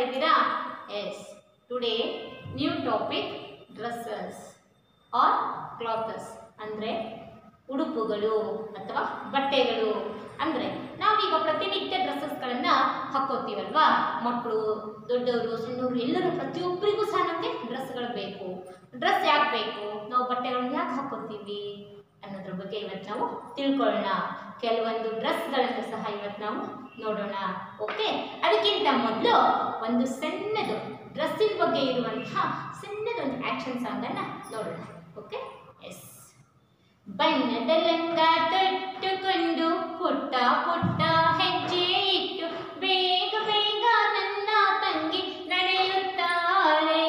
ಇದ್ದೀರಾ yes today new topic dresses or clothes ಅಂದರೆ ಉಡುಪುಗಳು ಅಥವಾ ಬಟ್ಟೆಗಳು ಅಂದರೆ ನಾವೀಗ ಪ್ರತಿನಿತ್ಯ ಡ್ರೆಸ್ಸಸ್ಗಳನ್ನು ಹಾಕೋತೀವಲ್ವಾ ಮಕ್ಕಳು ದೊಡ್ಡವರು ಸಣ್ಣವರು ಎಲ್ಲರೂ ಪ್ರತಿಯೊಬ್ಬರಿಗೂ ಸಹ ನಮಗೆ ಡ್ರೆಸ್ಗಳು ಬೇಕು ಡ್ರೆಸ್ ಯಾಕೆ ಬೇಕು ನಾವು ಬಟ್ಟೆಗಳನ್ನ ಯಾಕೆ ಹಾಕೋತೀವಿ ಅನ್ನೋದ್ರ ಬಗ್ಗೆ ಇವತ್ತು ನಾವು ತಿಳ್ಕೊಳ್ಳೋಣ ಕೆಲವೊಂದು ಡ್ರೆಸ್ಗಳನ್ನು ಸಹ ಇವತ್ತು ನಾವು ನೋಡೋಣ ಓಕೆ ಅದಕ್ಕಿಂತ ಮೊದಲು ಒಂದು ಸಣ್ಣದು ಡ್ರೆಸ್ಸಿನ ಬಗ್ಗೆ ಇರುವಂತಹ ಸಣ್ಣದೊಂದು ಆ್ಯಕ್ಷನ್ ಸಾಂಗನ್ನು ನೋಡೋಣ ಓಕೆ ಎಸ್ ಬಣ್ಣದ ಲಂಗ ತೊಟ್ಟುಕೊಂಡು ಪುಟ್ಟ ಪುಟ್ಟ ಹೆಜ್ಜೆ ಇಟ್ಟು ಬೇಗ ಬೇಗ ನನ್ನ ತಂಗಿ ನಡೆಯುತ್ತಾಳೆ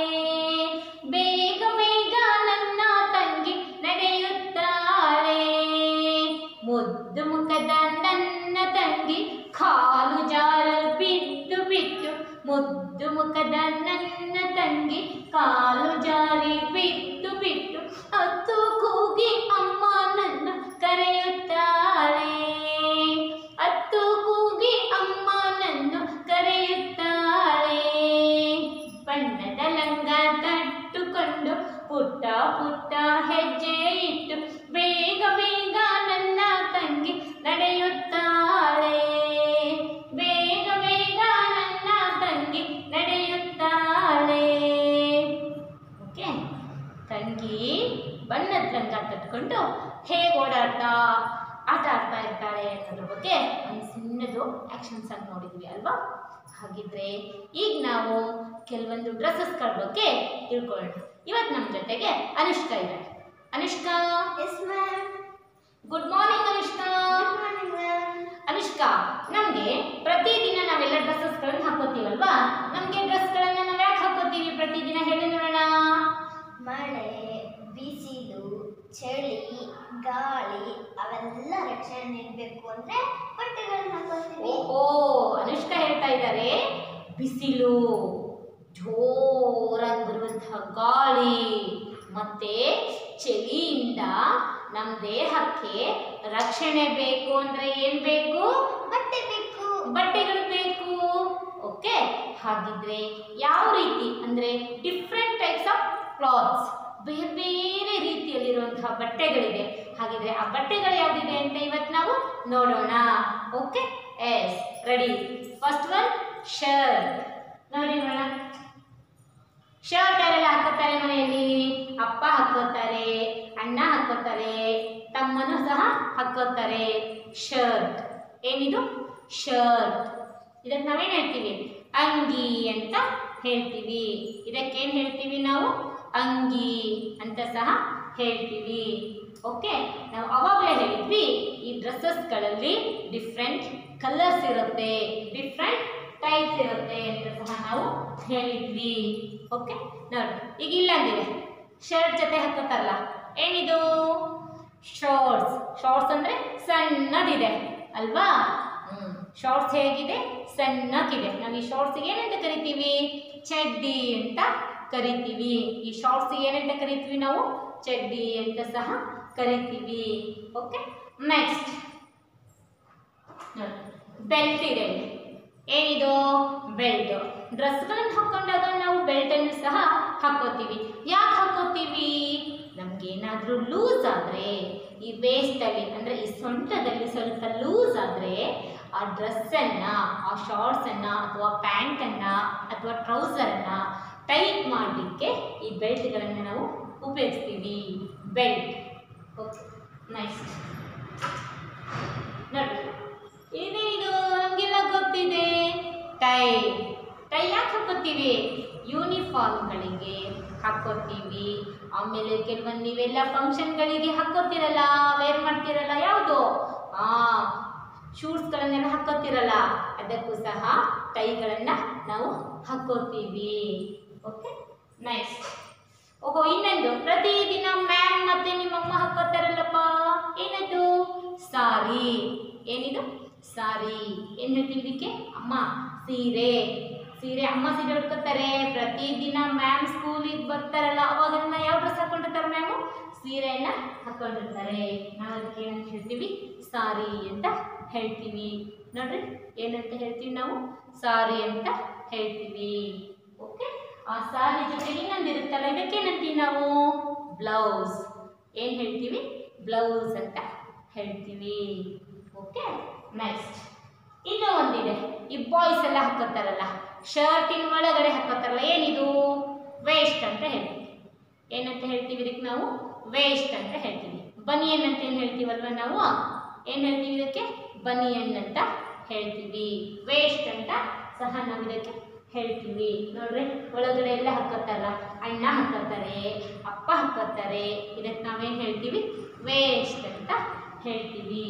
ಬೇಗ ಬೇಗ ನನ್ನ ತಂಗಿ ನಡೆಯುತ್ತಾಳೆ ಮುದ್ದು ಮುಖದ ನನ್ನ ತಂಗಿ ಕಾಲು ಜಾರಲು ಬಿದ್ದು ಬಿಟ್ಟು ಮುದ್ದು ಮುಖದ ನನ್ನ ತಂಗಿ ಕಾಲು ಜಾರಿ ಬಿದ್ದು ಬಿಟ್ಟು ಹತ್ತು ಕೂಗಿ ಅಮ್ಮ ನನ್ನ ಕರೆಯುತ್ತಾಳೆ ಹತ್ತು ಕೂಗಿ ಅಮ್ಮ ನನ್ನ ಕರೆಯುತ್ತಾಳೆ ಬಣ್ಣದ ಲಂಗ ತಟ್ಟುಕೊಂಡು ಪುಟ್ಟ ಪುಟ್ಟ ಹೆಜ್ಜೆ ಇಟ್ಟು ಬೇಗ ಬೇಗ ನನ್ನ ತಂಗಿ ನಡೆಯುತ್ತಾಳೆ ಬೇಗ ಬೇಗ ನನ್ನ ತಂಗಿ ನಡೆಯುತ್ತಾಳೆ ಓಕೆ ತಂಗಿ ಬಣ್ಣದ ಲಂಗ ತಟ್ಕೊಂಡು ಹೇಗೆ ಓಡಾಡ್ತಾ ಆಟ ಆಡ್ತಾ ಇರ್ತಾಳೆ ಅನ್ನೋದ್ರ ಬಗ್ಗೆ ಒಂದು ಸಣ್ಣದು ಆ್ಯಕ್ಷನ್ ಸಾಂಗ್ ನೋಡಿದ್ವಿ ಅಲ್ವಾ ಹಾಗಿದ್ರೆ ಈಗ ನಾವು ಕೆಲವೊಂದು ಡ್ರೆಸ್ಸಸ್ಗಳ ಬಗ್ಗೆ ತಿಳ್ಕೊಳ್ಳೋಣ ಇವತ್ತು ನಮ್ಮ ಜೊತೆಗೆ ಅನುಷ್ಕಾ ಇದ್ದಾರೆ Anushka yes ma'am good morning Anushka good morning ma'am Anushka ನಮಗೆ ಪ್ರತಿದಿನ ನಾವೆಲ್ಲ ಡ್ರೆಸ್ಸಸ್ಗಳನ್ನು ಹಾಕೋತೀವಲ್ವಾ ನಮಗೆ ಡ್ರೆಸ್ಗಳನ್ನ ನಾವು ಯಾಕೆ ಹಾಕೋತೀವಿ ಪ್ರತಿದಿನ ಹೇಳಿ ನೋಡೋಣ ಮಳೆ ಬಿಸಿಲು ಚಳಿ ಗಾಳಿ ಅವೆಲ್ಲ ರಕ್ಷಣೆ ನೀಡಬೇಕು ಅಂದ್ರೆ ಬಟ್ಟೆಗಳನ್ನ ಹಾಕೋತೀವಿ ಓಹೋ ಅನುಷ್ಕಾ ಹೇಳ್ತಾ ಇದ್ದಾರೆ ಬಿಸಿಲು ಜೋರಾಗಿ ಬರುವಂತಹ ಗಾಳಿ ಮತ್ತೆ ಚಳಿಯಿಂದ ನಮ್ಮ ದೇಹಕ್ಕೆ ರಕ್ಷಣೆ ಬೇಕು ಅಂದ್ರೆ ಏನ್ ಬೇಕು ಬಟ್ಟೆ ಬೇಕು ಬಟ್ಟೆಗಳು ಬೇಕು ಓಕೆ ಹಾಗಿದ್ರೆ ಯಾವ ರೀತಿ ಅಂದ್ರೆ ಡಿಫ್ರೆಂಟ್ ಟೈಪ್ಸ್ ಆಫ್ ಕ್ಲಾತ್ಸ್ ಬೇರೆ ಬೇರೆ ರೀತಿಯಲ್ಲಿರುವಂತಹ ಬಟ್ಟೆಗಳಿದೆ ಹಾಗಿದ್ರೆ ಆ ಬಟ್ಟೆಗಳು ಯಾವ್ದಿದೆ ಅಂತ ಇವತ್ತು ನಾವು ನೋಡೋಣ okay yes ready first one shirt ನೋಡಿ ನೋಡೋಣ ಶರ್ಟ್ ಯಾರೆಲ್ಲ ಹಾಕೋತಾರೆ ಮನೆಯಲ್ಲಿ ಅಪ್ಪ ಹಾಕೋತಾರೆ ಅಣ್ಣ ಹಾಕೋತಾರೆ ತಮ್ಮನು ಸಹ ಹಾಕೋತಾರೆ ಶರ್ಟ್ ಏನಿದು ಶರ್ಟ್ ಇದಕ್ಕೆ ನಾವೇನು ಹೇಳ್ತೀವಿ ಅಂಗಿ ಅಂತ ಹೇಳ್ತೀವಿ ಇದಕ್ಕೇನು ಹೇಳ್ತೀವಿ ನಾವು ಅಂಗಿ ಅಂತ ಸಹ ಹೇಳ್ತೀವಿ ಓಕೆ ನಾವು ಅವಾಗಲೇ ಹೇಳಿದ್ವಿ ಈ ಡ್ರೆಸ್ಸಸ್ಗಳಲ್ಲಿ ಡಿಫ್ರೆಂಟ್ ಕಲರ್ಸ್ ಇರುತ್ತೆ ಡಿಫ್ರೆಂಟ್ ಟೈಪ್ಸ್ ಇರುತ್ತೆ ಅಂತ ಸಹ ನಾವು ಹೇಳಿದ್ವಿ ಓಕೆ ನೋಡಿ ಈಗ ಇಲ್ಲಂದಿದೆ ಶರ್ಟ್ ಜೊತೆ ಹಾಕೋತಾರಲ್ಲ ಏನಿದು ಶಾರ್ಟ್ಸ್ ಶಾರ್ಟ್ಸ್ ಅಂದರೆ ಸಣ್ಣದಿದೆ ಅಲ್ವಾ ಹ್ಞೂ ಶಾರ್ಟ್ಸ್ ಹೇಗಿದೆ ಸಣ್ಣಕ್ಕಿದೆ ನಾವು ಈ ಶಾರ್ಟ್ಸಿಗೆ ಏನಂತ ಕರಿತೀವಿ ಚಡ್ಡಿ ಅಂತ ಕರಿತೀವಿ ಈ ಶಾರ್ಟ್ಸಿಗೆ ಏನಂತ ಕರಿತೀವಿ ನಾವು ಚಡ್ಡಿ ಅಂತ ಸಹ ಕರಿತೀವಿ ಓಕೆ ನೆಕ್ಸ್ಟ್ ನೋಡಿ ಬೆಲ್ಟ್ ಇದೆ ಇಲ್ಲಿ. ಏನಿದು ಬೆಲ್ಟ್ ಡ್ರೆಸ್ಗಳನ್ನು ಹಾಕೊಂಡಾಗ ನಾವು ಬೆಲ್ಟನ್ನು ಸಹ ಹಾಕೋತೀವಿ ಯಾಕೆ ಹಾಕೋತೀವಿ ನಮಗೇನಾದರೂ ಲೂಸ್ ಆದರೆ ಈ ವೇಸ್ಟಲ್ಲಿ ಅಂದರೆ ಈ ಸೊಂಟದಲ್ಲಿ ಸ್ವಲ್ಪ ಲೂಸ್ ಆದರೆ ಆ ಡ್ರೆಸ್ಸನ್ನು ಆ ಶಾರ್ಟ್ಸನ್ನು ಅಥವಾ ಪ್ಯಾಂಟನ್ನು ಅಥವಾ ಟ್ರೌಸರನ್ನು ಟೈಟ್ ಮಾಡಲಿಕ್ಕೆ ಈ ಬೆಲ್ಟ್ಗಳನ್ನು ನಾವು ಉಪಯೋಗಿಸ್ತೀವಿ ಬೆಲ್ಟ್ ಓಕೆ ನೈಸ್ ನೋಡಿ ಇದೇನಿದು ನಮಗೆಲ್ಲ ಗೊತ್ತಿದೆ ಟೈ ಟೈ ಯಾಕೆ ಹಾಕೋತೀವಿ ಯೂನಿಫಾರ್ಮ್ಗಳಿಗೆ ಹಾಕೋತೀವಿ ಆಮೇಲೆ ಕೆಲವೊಂದು ನೀವೆಲ್ಲ ಫಂಕ್ಷನ್ಗಳಿಗೆ ಹಾಕೋತಿರಲ್ಲ ವೇರ್ ಮಾಡ್ತಿರಲ್ಲ ಯಾವುದು ಹಾಂ ಶೂಟ್ಸ್ಗಳನ್ನೆಲ್ಲ ಹಾಕೋತಿರಲ್ಲ ಅದಕ್ಕೂ ಸಹ ಟೈಗಳನ್ನು ನಾವು ಹಾಕೋತೀವಿ ಓಕೆ ನೈಸ್ ಓಹೋ ಇನ್ನೊಂದು ಪ್ರತಿದಿನ ಮ್ಯಾಮ್ ಮತ್ತೆ ನಿಮ್ಮಮ್ಮ ಹಾಕೋತಾರಲ್ಲಪ್ಪ ಏನದು ಸಾರಿ ಏನಿದು ಸಾರಿ ಏನು ಹೇಳ್ತೀವಿ ಇದಕ್ಕೆ ಅಮ್ಮ ಸೀರೆ ಸೀರೆ ಅಮ್ಮ ಸೀರೆ ಉಟ್ಕೋತಾರೆ ಪ್ರತಿದಿನ ಮ್ಯಾಮ್ ಸ್ಕೂಲಿಗೆ ಬರ್ತಾರಲ್ಲ ಅವಾಗೆಲ್ಲ ಯಾವ ಡ್ರೆಸ್ ಹಾಕೊಂಡಿರ್ತಾರೆ ಮ್ಯಾಮು ಸೀರೆಯನ್ನ ಹಾಕೊಂಡಿರ್ತಾರೆ ನಾವು ಅದಕ್ಕೆ ಏನಂತ ಹೇಳ್ತೀವಿ ಸಾರಿ ಅಂತ ಹೇಳ್ತೀವಿ ನೋಡ್ರಿ ಏನಂತ ಹೇಳ್ತೀವಿ ನಾವು ಸಾರಿ ಅಂತ ಹೇಳ್ತೀವಿ ಓಕೆ ಆ ಸಾರಿ ಜೊತೆಗೆ ಇನ್ನೊಂದು ಇರುತ್ತಲ್ಲ ಇದಕ್ಕೇನಂತೀವಿ ನಾವು ಬ್ಲೌಸ್ ಏನು ಹೇಳ್ತೀವಿ ಬ್ಲೌಸ್ ಅಂತ ಹೇಳ್ತೀವಿ ಓಕೆ ನೆಕ್ಸ್ಟ್ ಇನ್ನೂ ಒಂದಿದೆ ಈ ಬಾಯ್ಸ್ ಎಲ್ಲ ಹಾಕೋತಾರಲ್ಲ ಶರ್ಟಿನ ಒಳಗಡೆ ಹಾಕೋತಾರಲ್ಲ ಏನಿದು ವೇಸ್ಟ್ ಅಂತ ಹೇಳ್ತೀವಿ ಏನಂತ ಹೇಳ್ತೀವಿ ಇದಕ್ಕೆ ನಾವು ವೇಸ್ಟ್ ಅಂತ ಹೇಳ್ತೀವಿ ಬನಿಯನ್ ಅಂತ ಏನು ಹೇಳ್ತೀವಲ್ವ ನಾವು ಏನು ಹೇಳ್ತೀವಿ ಇದಕ್ಕೆ ಬನಿಯನ್ ಅಂತ ಹೇಳ್ತೀವಿ ವೇಸ್ಟ್ ಅಂತ ಸಹ ನಾವು ಇದಕ್ಕೆ ಹೇಳ್ತೀವಿ ನೋಡ್ರಿ ಒಳಗಡೆ ಎಲ್ಲ ಹಾಕೋತಾರಲ್ಲ ಅಣ್ಣ ಹಾಕೋತಾರೆ ಅಪ್ಪ ಹಾಕೋತಾರೆ ಇದಕ್ಕೆ ನಾವೇನು ಹೇಳ್ತೀವಿ ವೇಸ್ಟ್ ಅಂತ ಹೇಳ್ತೀವಿ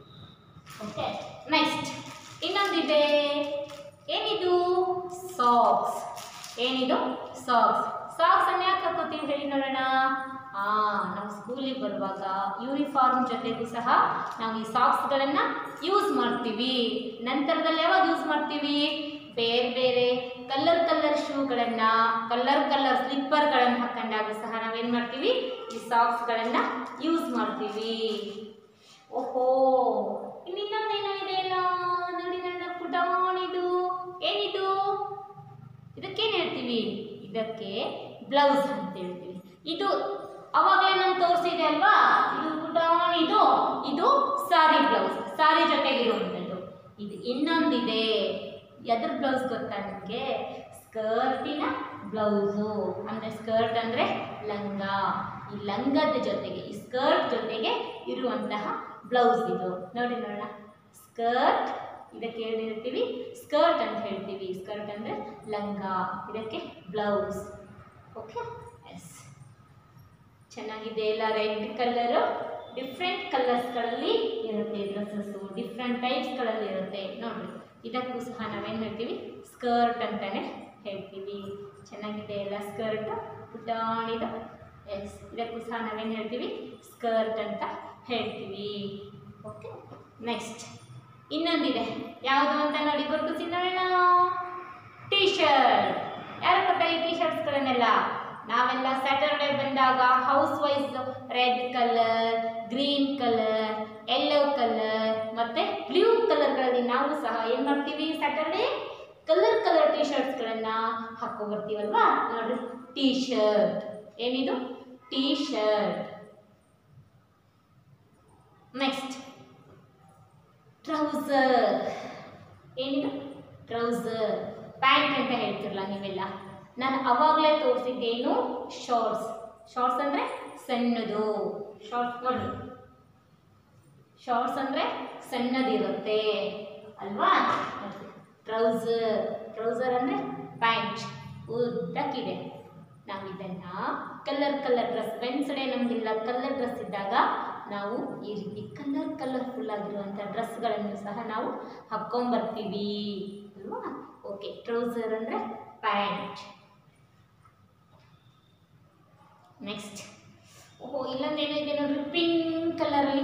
ಓಕೆ ನೆಕ್ಸ್ಟ್ ಇನ್ನೊಂದಿದೆ ಏನಿದು ಸಾಕ್ಸ್ ಏನಿದು ಸಾಕ್ಸ್ ಸಾಕ್ಸ್ ಅನ್ನು ಯಾಕೆ ಹಾಕೋತೀವಿ ಹೇಳಿ ನೋಡೋಣ ಆ ನಾವು ಸ್ಕೂಲಿಗೆ ಬರುವಾಗ ಯೂನಿಫಾರ್ಮ್ ಜೊತೆಗೂ ಸಹ ನಾವು ಈ ಸಾಕ್ಸ್ಗಳನ್ನು ಯೂಸ್ ಮಾಡ್ತೀವಿ ನಂತರದಲ್ಲಿ ಯಾವಾಗ ಯೂಸ್ ಮಾಡ್ತೀವಿ ಬೇರೆ ಬೇರೆ ಕಲರ್ ಕಲರ್ ಶೂಗಳನ್ನು ಕಲರ್ ಕಲರ್ ಸ್ಲಿಪ್ಪರ್ಗಳನ್ನು ಹಾಕೊಂಡಾಗ ಸಹ ನಾವೇನು ಮಾಡ್ತೀವಿ ಈ ಸಾಕ್ಸ್ಗಳನ್ನು ಯೂಸ್ ಮಾಡ್ತೀವಿ ಓಹೋ ಇನ್ನೊಂದೇನೋ ಇದೆ ಅಲ್ಲ ನೋಡಿ ನನ್ನ ಪುಟಾಣಿದು ಏನಿದು ಇದಕ್ಕೇನು ಹೇಳ್ತೀವಿ ಇದಕ್ಕೆ ಬ್ಲೌಸ್ ಅಂತ ಹೇಳ್ತೀವಿ ಇದು ಅವಾಗಲೇ ನಾನು ತೋರಿಸಿದೆ ಅಲ್ವಾ ಇದು ಪುಟಾಣಿದು ಇದು ಸಾರಿ ಬ್ಲೌಸ್ ಸಾರಿ ಜೊತೆಗಿರುವಂಥದ್ದು ಇದು ಇನ್ನೊಂದಿದೆ ಎದ್ರ ಬ್ಲೌಸ್ ಗೊತ್ತಾ ನಿಮಗೆ ಸ್ಕರ್ಟಿನ ಬ್ಲೌಸು ಅಂದರೆ ಸ್ಕರ್ಟ್ ಅಂದರೆ ಲಂಗ ಈ ಲಂಗದ ಜೊತೆಗೆ ಈ ಸ್ಕರ್ಟ್ ಜೊತೆಗೆ ಇರುವಂತಹ ಬ್ಲೌಸ್ ಇದು ನೋಡಿ ನೋಡೋಣ ಸ್ಕರ್ಟ್ ಇದಕ್ಕೆ ಏನು ಹೇಳ್ತೀವಿ ಸ್ಕರ್ಟ್ ಅಂತ ಹೇಳ್ತೀವಿ ಸ್ಕರ್ಟ್ ಅಂದರೆ ಲಂಗ ಇದಕ್ಕೆ ಬ್ಲೌಸ್ ಓಕೆ ಎಸ್ ಚೆನ್ನಾಗಿದೆ ಎಲ್ಲ ರೆಡ್ ಕಲರು ಡಿಫ್ರೆಂಟ್ ಕಲರ್ಸ್ಗಳಲ್ಲಿ ಇರುತ್ತೆ ಡ್ರೆಸ್ಸಸ್ಸು ಡಿಫ್ರೆಂಟ್ ಟೈಪ್ಸ್ಗಳಲ್ಲಿ ಇರುತ್ತೆ ನೋಡಿರಿ ಇದಕ್ಕೂ ಸಹ ನಾವೇನು ಹೇಳ್ತೀವಿ ಸ್ಕರ್ಟ್ ಅಂತಲೇ ಹೇಳ್ತೀವಿ ಚೆನ್ನಾಗಿದೆ ಎಲ್ಲ ಸ್ಕರ್ಟ್ ಪುಟಾಣಿದ ಎಸ್ ಇದಕ್ಕೂ ಸಹ ನಾವೇನು ಹೇಳ್ತೀವಿ ಸ್ಕರ್ಟ್ ಅಂತ ಹೇಳ್ತೀವಿ ಓಕೆ ನೆಕ್ಸ್ಟ್ ಇನ್ನೊಂದಿದೆ ಯಾವುದು ಅಂತ ನೋಡಿ ಗುರುತಿಸಿ ನೋಡೋಣ ಟೀ ಶರ್ಟ್ ಯಾರು ಕೊಡ್ತಾರೆ ಈ ಟೀ ಶರ್ಟ್ಸ್ಗಳನ್ನೆಲ್ಲ ನಾವೆಲ್ಲ ಸ್ಯಾಟರ್ಡೆ ಬಂದಾಗ house wise red colour green colour yellow colour ಮತ್ತೆ ಬ್ಲೂ ಕಲರ್ಗಳಲ್ಲಿ ನಾವು ಸಹ ಏನು ಮಾಡ್ತೀವಿ ಸ್ಯಾಟರ್ಡೆ ಕಲರ್ ಕಲರ್ ಟೀ ಶರ್ಟ್ಸ್ಗಳನ್ನು ಹಾಕೋ ಬರ್ತೀವಲ್ವಾ ನೋಡ್ರಿ ಟೀ ಶರ್ಟ್ ಏನಿದು ಟೀ ಶರ್ಟ್ ನೆಕ್ಸ್ಟ್ ಟ್ರೌಸರ್ ಏನಿದು ಟ್ರೌಸರ್ ಪ್ಯಾಂಟ್ ಅಂತ ಹೇಳ್ತಿರಲ್ಲ ನೀವೆಲ್ಲ ನಾನು ಅವಾಗಲೇ ತೋರಿಸಿದ್ದೇನು ಶಾರ್ಟ್ಸ್ ಶಾರ್ಟ್ಸ್ ಅಂದರೆ ಸಣ್ಣದು ಶಾರ್ಟ್ಸ್ ನೋಡಿ ಶಾರ್ಟ್ಸ್ ಅಂದರೆ ಸಣ್ಣದಿರುತ್ತೆ ಅಲ್ವಾ ಟ್ರೌಸರ್ ಟ್ರೌಸರ್ ಅಂದರೆ ಪ್ಯಾಂಟ್ ಉದ್ದಕ್ಕಿದೆ ನಾವು ಇದನ್ನು ಕಲರ್ ಕಲರ್ ಡ್ರೆಸ್ ವೆನ್ಸ್ಡೇ ನಮಗೆಲ್ಲ ಕಲರ್ ಡ್ರೆಸ್ ಇದ್ದಾಗ ನಾವು ಈ ರೀತಿ ಕಲರ್ ಕಲರ್ಫುಲ್ ಆಗಿರುವಂಥ ಡ್ರೆಸ್ಗಳನ್ನು ಸಹ ನಾವು ಹಾಕ್ಕೊಂಬರ್ತೀವಿ ಅಲ್ವಾ ಓಕೆ ಟ್ರೌಸರ್ ಅಂದರೆ ಪ್ಯಾಂಟ್ ನೆಕ್ಸ್ಟ್ ಓಹೋ ಇಲ್ಲೊಂದೇನೋ ಇದೆ ನೋಡ್ರಿ ಪಿಂಕ್ ಕಲರಲ್ಲಿ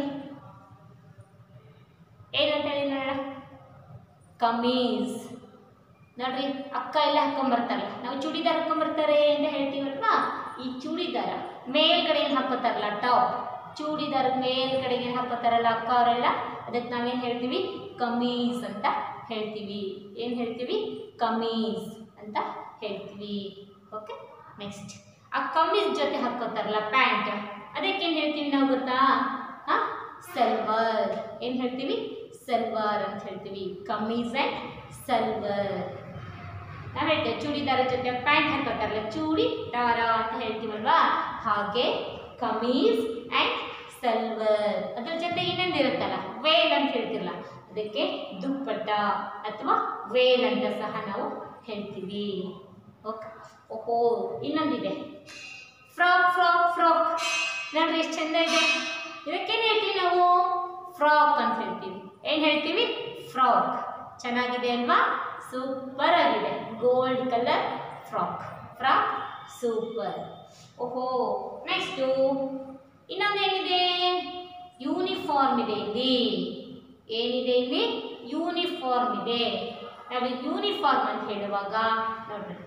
ಏನಂತ ಹೇಳಿ ನೋಡೋಣ ಕಮೀಸ್ ನೋಡ್ರಿ ಅಕ್ಕ ಎಲ್ಲ ಹಾಕೊಂಬರ್ತಾರಲ್ಲ ನಾವು ಚೂಡಿದಾರ್ ಹಾಕೊಂಬರ್ತಾರೆ ಅಂತ ಹೇಳ್ತೀವಲ್ವಾ ಈ ಚೂಡಿದಾರ ಮೇಲ್ಗಡೆ ಏನು ಹಾಕೋತಾರಲ್ಲ ಟಾಪ್ ಚೂಡಿದಾರ ಮೇಲ್ಗಡೆಗೆ ಏನು ಹಾಕೋತಾರಲ್ಲ ಅಕ್ಕ ಅವರೆಲ್ಲ ಅದಕ್ಕೆ ನಾವೇನು ಹೇಳ್ತೀವಿ ಕಮೀಸ್ ಅಂತ ಹೇಳ್ತೀವಿ ಏನು ಹೇಳ್ತೀವಿ ಕಮೀಸ್ ಅಂತ ಹೇಳ್ತೀವಿ ಓಕೆ ನೆಕ್ಸ್ಟ್ ಆ ಕಮೀಸ್ ಜೊತೆ ಹಾಕೋತಾರಲ್ಲ ಪ್ಯಾಂಟ್ ಅದಕ್ಕೇನು ಹೇಳ್ತೀವಿ ನಾವು ಗೊತ್ತಾ ಹಾಂ ಸಲ್ವಾರ್ ಏನು ಹೇಳ್ತೀವಿ ಸಲ್ವಾರ್ ಅಂತ ಹೇಳ್ತೀವಿ ಕಮೀಸ್ ಆ್ಯಂಡ್ ಸಲ್ವಾರ್ ನಾವು ಹೇಳ್ತೇವೆ ಚೂಡಿದಾರ ಜೊತೆ ಪ್ಯಾಂಟ್ ಹಾಕೋತಾರಲ್ಲ ಚೂಡಿ ದಾರ ಅಂತ ಹೇಳ್ತೀವಲ್ವಾ ಹಾಗೆ ಕಮೀಸ್ ಆ್ಯಂಡ್ ಸಲ್ವರ್ ಅದ್ರ ಜೊತೆ ಇನ್ನೊಂದು ಇರುತ್ತಲ್ಲ ವೇಲ್ ಅಂತ ಹೇಳ್ತಿರಲ್ಲ ಅದಕ್ಕೆ ದುಪ್ಪಟ್ಟ ಅಥವಾ ವೇಲ್ ಅಂತ ಸಹ ನಾವು ಹೇಳ್ತೀವಿ ಓಕೆ ಓಹೋ ಇನ್ನೊಂದಿದೆ ಫ್ರಾಕ್ ಫ್ರಾಕ್ ಫ್ರಾಕ್ ನೋಡ್ರಿ ಎಷ್ಟು ಚಂದ ಇದೆ ಇದಕ್ಕೇನು ಹೇಳ್ತೀವಿ ನಾವು ಫ್ರಾಕ್ ಅಂತ ಹೇಳ್ತೀವಿ ಏನು ಹೇಳ್ತೀವಿ ಫ್ರಾಕ್ ಚೆನ್ನಾಗಿದೆ ಅಲ್ವಾ ಸೂಪರ್ ಆಗಿದೆ gold colour frock frock super ಓಹೋ ನೆಕ್ಸ್ಟು ಇನ್ನೊಂದೇನಿದೆ ಯೂನಿಫಾರ್ಮ್ ಇದೆ ಇಲ್ಲಿ ಏನಿದೆ ಇಲ್ಲಿ ಯೂನಿಫಾರ್ಮ್ ಇದೆ ನಾವು ಯೂನಿಫಾರ್ಮ್ ಅಂತ ಹೇಳುವಾಗ ನೋಡ್ರಿ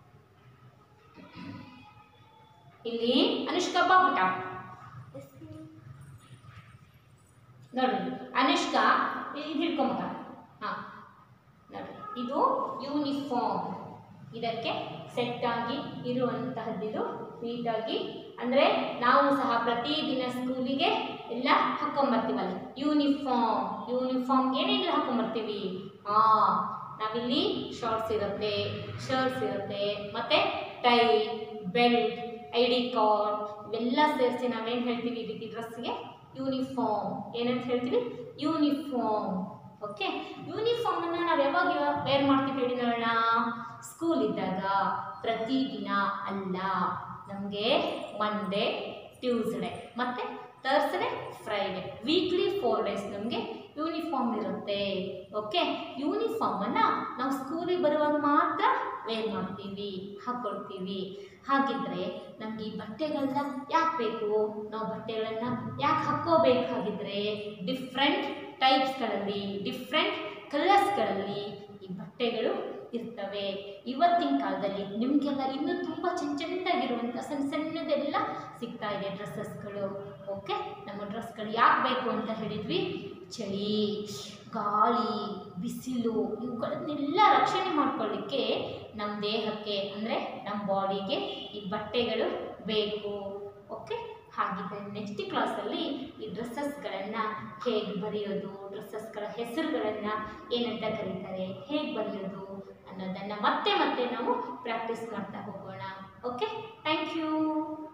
ಇಲ್ಲಿ ಅನುಷ್ಕಾ ಬಾಪುಟ ನೋಡ್ರಿ ಅನುಷ್ಕಾ ಇದು ಹಿಡ್ಕೊಂಬ ಹಾಂ ನೋಡ್ರಿ ಇದು ಯೂನಿಫಾರ್ಮ್ ಇದಕ್ಕೆ ಸೆಟ್ ಆಗಿ ಇರುವಂತಹದ್ದಿದು ನೀಟಾಗಿ ಅಂದರೆ ನಾವು ಸಹ ಪ್ರತಿದಿನ ಸ್ಕೂಲಿಗೆ ಎಲ್ಲ ಹಾಕೊಂಬರ್ತೀವಲ್ಲ ಯೂನಿಫಾರ್ಮ್ ಯೂನಿಫಾರ್ಮ್ ಏನೇನೆಲ್ಲ ಹಾಕೊಂಬರ್ತೀವಿ ಹಾಂ ನಾವಿಲ್ಲಿ ಶಾರ್ಟ್ಸ್ ಇರುತ್ತೆ ಶರ್ಟ್ಸ್ ಇರುತ್ತೆ ಮತ್ತು tie belt I D card ಇವೆಲ್ಲ ಸೇರಿಸಿ ನಾವೇನು ಹೇಳ್ತೀವಿ ಈ ರೀತಿ ಡ್ರೆಸ್ಗೆ ಯೂನಿಫಾರ್ಮ್ ಏನಂತ ಹೇಳ್ತೀವಿ ಯೂನಿಫಾರ್ಮ್ ಓಕೆ ಯೂನಿಫಾರ್ಮನ್ನು ನಾವು ಯಾವಾಗ ವೇರ್ ಮಾಡ್ತೀವಿ ಹೇಳಿ ನೋಡೋಣ ಸ್ಕೂಲ್ ಇದ್ದಾಗ ಪ್ರತಿದಿನ ಅಲ್ಲ ನಮಗೆ ಮಂಡೇ ಟ್ಯೂಸ್ಡೇ ಮತ್ತು Thursday Friday weekly four days ನಮಗೆ ಯೂನಿಫಾರ್ಮ್ ಇರುತ್ತೆ ಓಕೆ ಯೂನಿಫಾರ್ಮನ್ನು ನಾವು ಸ್ಕೂಲಿಗೆ ಬರುವಾಗ ಮಾತ್ರ ವೇರ್ ಮಾಡ್ತೀವಿ ಹಾಕ್ಕೊಳ್ತೀವಿ ಹಾಗಿದ್ರೆ ನಮಗೆ ಈ ಬಟ್ಟೆಗಳನ್ನ ಯಾಕೆ ಬೇಕು ನಾವು ಬಟ್ಟೆಗಳನ್ನು ಯಾಕೆ ಹಾಕ್ಕೋಬೇಕಾಗಿದ್ರೆ ಡಿಫ್ರೆಂಟ್ ಟೈಪ್ಸ್ಗಳಲ್ಲಿ ಡಿಫ್ರೆಂಟ್ ಕಲರ್ಸ್ಗಳಲ್ಲಿ ಈ ಬಟ್ಟೆಗಳು ಇರ್ತವೆ ಇವತ್ತಿನ ಕಾಲದಲ್ಲಿ ನಿಮಗೆಲ್ಲ ಇನ್ನೂ ತುಂಬ ಚೆನ್ನ ಚೆಂದಾಗಿರುವಂಥ ಸಣ್ಣ ಸಣ್ಣದೆಲ್ಲ ಸಿಗ್ತಾ ಇದೆ ಡ್ರೆಸ್ಸಸ್ಗಳು ಓಕೆ ನಮ್ಮ ಡ್ರೆಸ್ಗಳು ಯಾಕೆ ಬೇಕು ಅಂತ ಹೇಳಿದ್ವಿ ಚಳಿ ಗಾಳಿ ಬಿಸಿಲು ಇವುಗಳನ್ನೆಲ್ಲ ರಕ್ಷಣೆ ಮಾಡ್ಕೊಳ್ಳಿಕ್ಕೆ ನಮ್ಮ ದೇಹಕ್ಕೆ ಅಂದರೆ ನಮ್ಮ ಬಾಡಿಗೆ ಈ ಬಟ್ಟೆಗಳು ಬೇಕು ಓಕೆ ಹಾಗಿದ್ರೆ ನೆಕ್ಸ್ಟ್ ಕ್ಲಾಸಲ್ಲಿ ಈ ಡ್ರೆಸ್ಸಸ್ಗಳನ್ನು ಹೇಗೆ ಬರೆಯೋದು ಡ್ರೆಸ್ಸಸ್ಗಳ ಹೆಸರುಗಳನ್ನು ಏನಂತ ಕರೀತಾರೆ ಹೇಗೆ ಬರೆಯೋದು ಅನ್ನೋದನ್ನು ಮತ್ತೆ ಮತ್ತೆ ನಾವು ಪ್ರಾಕ್ಟೀಸ್ ಮಾಡ್ತಾ ಹೋಗೋಣ ಓಕೆ ಥ್ಯಾಂಕ್ ಯು